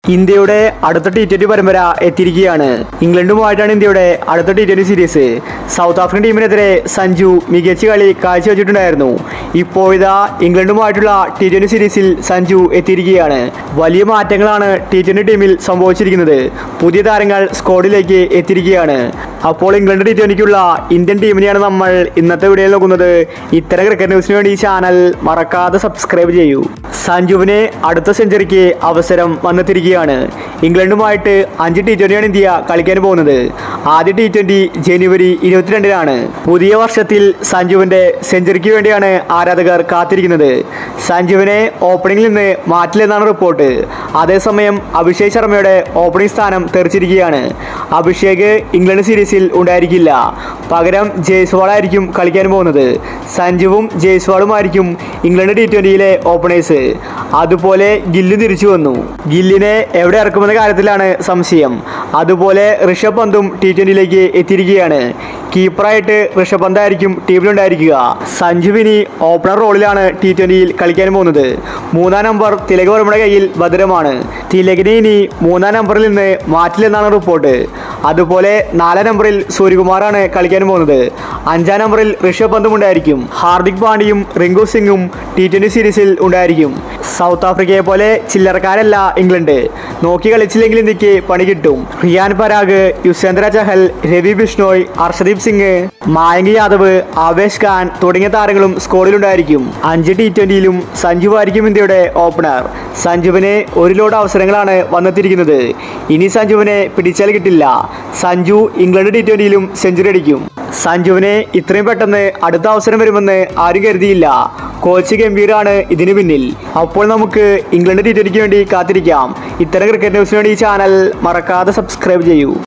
ഇന്ത്യയുടെ അടുത്ത T twenty പരമ്പര എത്തിയിരിക്കുകയാണ് ഇംഗ്ലണ്ടുമായിട്ടാണ് ഇന്ത്യയുടെ അടുത്ത T twenty series South African ടീമിനെതിരെ സഞ്ജു മികച്ച കളി കാഴ്ചവെച്ചിട്ടുണ്ടായിരുന്നു ഇപ്പോഴിതാ ഇംഗ്ലണ്ടുമായിട്ടുള്ള ടി ട്വന്റി സീരീസിൽ സഞ്ജു എത്തിയിരിക്കുകയാണ് വലിയ മാറ്റങ്ങളാണ് ടി ട്വന്റി ടീമിൽ സംഭവിച്ചിരിക്കുന്നത് പുതിയ താരങ്ങൾ സ്ക്വാഡിലേക്ക് എത്തിയിരിക്കുകയാണ് അപ്പോൾ ഇംഗ്ലണ്ട് ടി ട്വന്റിക്കുള്ള ഇന്ത്യൻ ടീമിനെയാണ് നമ്മൾ ഇന്നത്തെ വീഡിയോയിൽ നോക്കുന്നത് ഇത്തരം ക്രിക്കറ്റ് ന്യൂസിന് വേണ്ടി ഈ ചാനൽ മറക്കാതെ സബ്സ്ക്രൈബ് ചെയ്യൂ സഞ്ജുവിന് അടുത്ത സെഞ്ചുറിക്ക് അവസരം വന്നെത്തിയിരിക്കുകയാണ് ഇംഗ്ലണ്ടുമായിട്ട് അഞ്ച് ടി ട്വന്റിയാണ് ഇന്ത്യ കളിക്കാൻ പോകുന്നത് ആദ്യ ടി ട്വന്റി ജനുവരി ഇരുപത്തിരണ്ടിനാണ് പുതിയ വർഷത്തിൽ സഞ്ജുവിന്റെ സെഞ്ചുറിക്ക് വേണ്ടിയാണ് ആരാധകർ കാത്തിരിക്കുന്നത് സഞ്ജുവിനെ ഓപ്പണിംഗിൽ നിന്ന് മാറ്റില്ലെന്നാണ് റിപ്പോർട്ട് അതേസമയം അഭിഷേക് ശർമ്മയുടെ ഓപ്പണിംഗ് സ്ഥാനം തെറിച്ചിരിക്കുകയാണ് അഭിഷേക് ഇംഗ്ലണ്ട് സീരീസിൽ ഉണ്ടായിരിക്കില്ല പകരം ജയ്സ്വാൾ ആയിരിക്കും കളിക്കാൻ പോകുന്നത് സഞ്ജുവും ജയ്സ്വാളുമായിരിക്കും ഇംഗ്ലണ്ട് ടി ട്വന്റിയിലെ ഓപ്പണേഴ്സ് അതുപോലെ ഗില്ല് തിരിച്ചു വന്നു ഗില്ലിനെ എവിടെ ഇറക്കുമെന്ന കാര്യത്തിലാണ് സംശയം അതുപോലെ ഋഷഭ് പന്തും ടി ട്വന്റിയിലേക്ക് എത്തിയിരിക്കുകയാണ് കീപ്പറായിട്ട് ഋഷഭ് പന്തായിരിക്കും ടീമിലുണ്ടായിരിക്കുക സഞ്ജുവിനി ഓപ്പണർ റോളിലാണ് ടി ട്വന്റിയിൽ കളിക്കാൻ പോകുന്നത് മൂന്നാം നമ്പർ തിലക് വർമ്മയുടെ കയ്യിൽ ഭദ്രമാണ് തിലകിനെ ഇനി മൂന്നാം നമ്പറിൽ നിന്ന് മാറ്റില്ലെന്നാണ് റിപ്പോർട്ട് അതുപോലെ നാലാം നമ്പറിൽ സൂര്യകുമാറാണ് കളിക്കാൻ പോകുന്നത് അഞ്ചാം നമ്പറിൽ ഋഷഭ് പന്തും ഉണ്ടായിരിക്കും ഹാർദിക് പാണ്ഡ്യയും റിങ്കു സിംഗും ടി ട്വന്റി സീരീസിൽ ഉണ്ടായിരിക്കും സൗത്ത് ആഫ്രിക്കയെ പോലെ ചില്ലറക്കാരല്ല ഇംഗ്ലണ്ട് നോക്കി കളിച്ചില്ലെങ്കിൽ ഇന്ത്യക്ക് പണി കിട്ടും റിയാൻ പരാഗ് യുസ്വേന്ദ്ര ചഹൽ രവി ബിഷ്ണോയ് ഹർഷദീപ് സിംഗ് മായങ്ക് യാദവ് ആവേശ് ഖാൻ തുടങ്ങിയ താരങ്ങളും സ്കോഡിലുണ്ടായിരിക്കും അഞ്ച് ടി ട്വന്റിയിലും സഞ്ജു ആയിരിക്കും ഇന്ത്യയുടെ ഓപ്പണർ സഞ്ജുവിന് ഒരു ലോഡ് അവസരങ്ങളാണ് വന്നെത്തിയിരിക്കുന്നത് ഇനി സഞ്ജുവിനെ പിടിച്ചാൽ കിട്ടില്ല സഞ്ജു ഇംഗ്ലണ്ട് ടി ട്വന്റിയിലും സെഞ്ചുറി അടിക്കും സഞ്ജുവിന് ഇത്രയും പെട്ടെന്ന് അടുത്ത അവസരം വരുമെന്ന് ആരും കരുതിയില്ല കോച്ച് ഗംഭീറാണ് ഇതിനു പിന്നിൽ അപ്പോൾ നമുക്ക് ഇംഗ്ലണ്ട് ടി ട്വന്റിക്ക് വേണ്ടി കാത്തിരിക്കാം ഇത്തരം ക്രിക്കറ്റ് ന്യൂസിന് വേണ്ടി ഈ ചാനൽ മറക്കാതെ സബ്സ്ക്രൈബ് ചെയ്യൂ